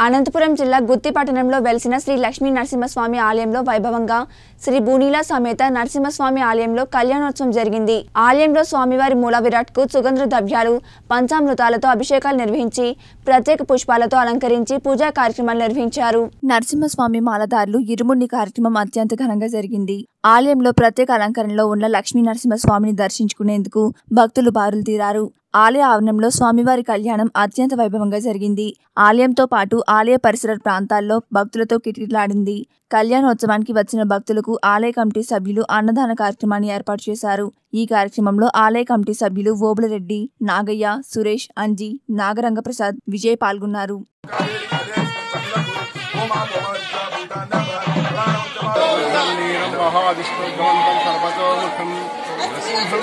అనంతపురం జిల్లా గుత్తి పట్టణంలో వెలిసిన శ్రీ లక్ష్మీ నరసింహస్వామి ఆలయంలో వైభవంగా శ్రీ బూనీల సమేత నరసింహస్వామి ఆలయంలో కళ్యాణోత్సవం జరిగింది ఆలయంలో స్వామివారి మూల విరాట్ కు సుగంధ ద్రవ్యాలు పంచామృతాలతో అభిషేకాలు నిర్వహించి ప్రత్యేక పుష్పాలతో అలంకరించి పూజా కార్యక్రమాలు నిర్వహించారు నరసింహస్వామి మాలదారులు ఇరుముండి కార్యక్రమం అత్యంత ఘనంగా జరిగింది ఆలయంలో ప్రత్యేక అలంకరణలో ఉన్న లక్ష్మీ నరసింహస్వామిని దర్శించుకునేందుకు భక్తులు బారులు తీరారు ఆలయ ఆవరణంలో స్వామివారి కళ్యాణం అత్యంత వైభవంగా జరిగింది ఆలయంతో పాటు ఆలయ పరిసర ప్రాంతాల్లో భక్తులతో కిటకిటలాడింది కళ్యాణోత్సవానికి వచ్చిన భక్తులకు ఆలయ కమిటీ సభ్యులు అన్నదాన కార్యక్రమాన్ని ఏర్పాటు చేశారు ఈ కార్యక్రమంలో ఆలయ కమిటీ సభ్యులు ఓబులరెడ్డి నాగయ్య సురేష్ అంజీ నాగరంగ ప్రసాద్ విజయ్ పాల్గొన్నారు నీరం మహావిష్ణుభవంతం సర్వతోముఖం నరసింహం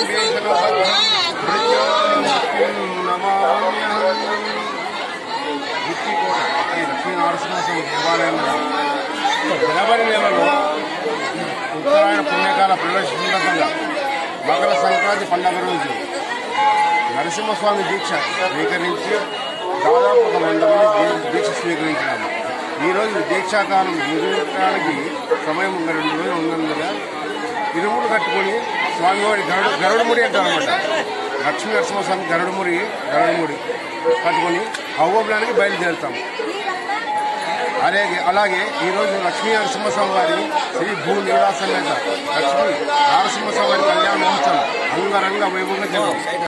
గుత్తికోట శ్రీ లక్ష్మీనరసింహస్వామి దేవాలయంలో జనవరి నెలలో ఉత్తరాయణ పుణ్యకాల ప్రవేశ సందర్భంగా మకర సంక్రాంతి పండుగ రోజు నరసింహస్వామి దీక్ష స్వీకరించి దాదాపు ఒక వంద మంది దీ- దీక్ష స్వీకరించినాము ఈరోజు దీక్షాకాలం ముగించడానికి సమయం ఉన్న రెండు రోజులు ఉన్నందున ఇరుముడు కట్టుకొని స్వామివారి గరుడు గరుడుముడి అంటారనమాట లక్ష్మీ నరసింహస్వామి గరుడుముడి గరుడుముడి కట్టుకొని అవ్వడానికి బయలుదేరుతాం అలాగే అలాగే ఈరోజు లక్ష్మీ నరసింహస్వామి వారి శ్రీ భూ నివాసమేత లక్ష్మీ నరసింహస్వామి వారి కళ్యాణ మహోత్సవం అంగరంగ వైభవంగా జరుగుతుంది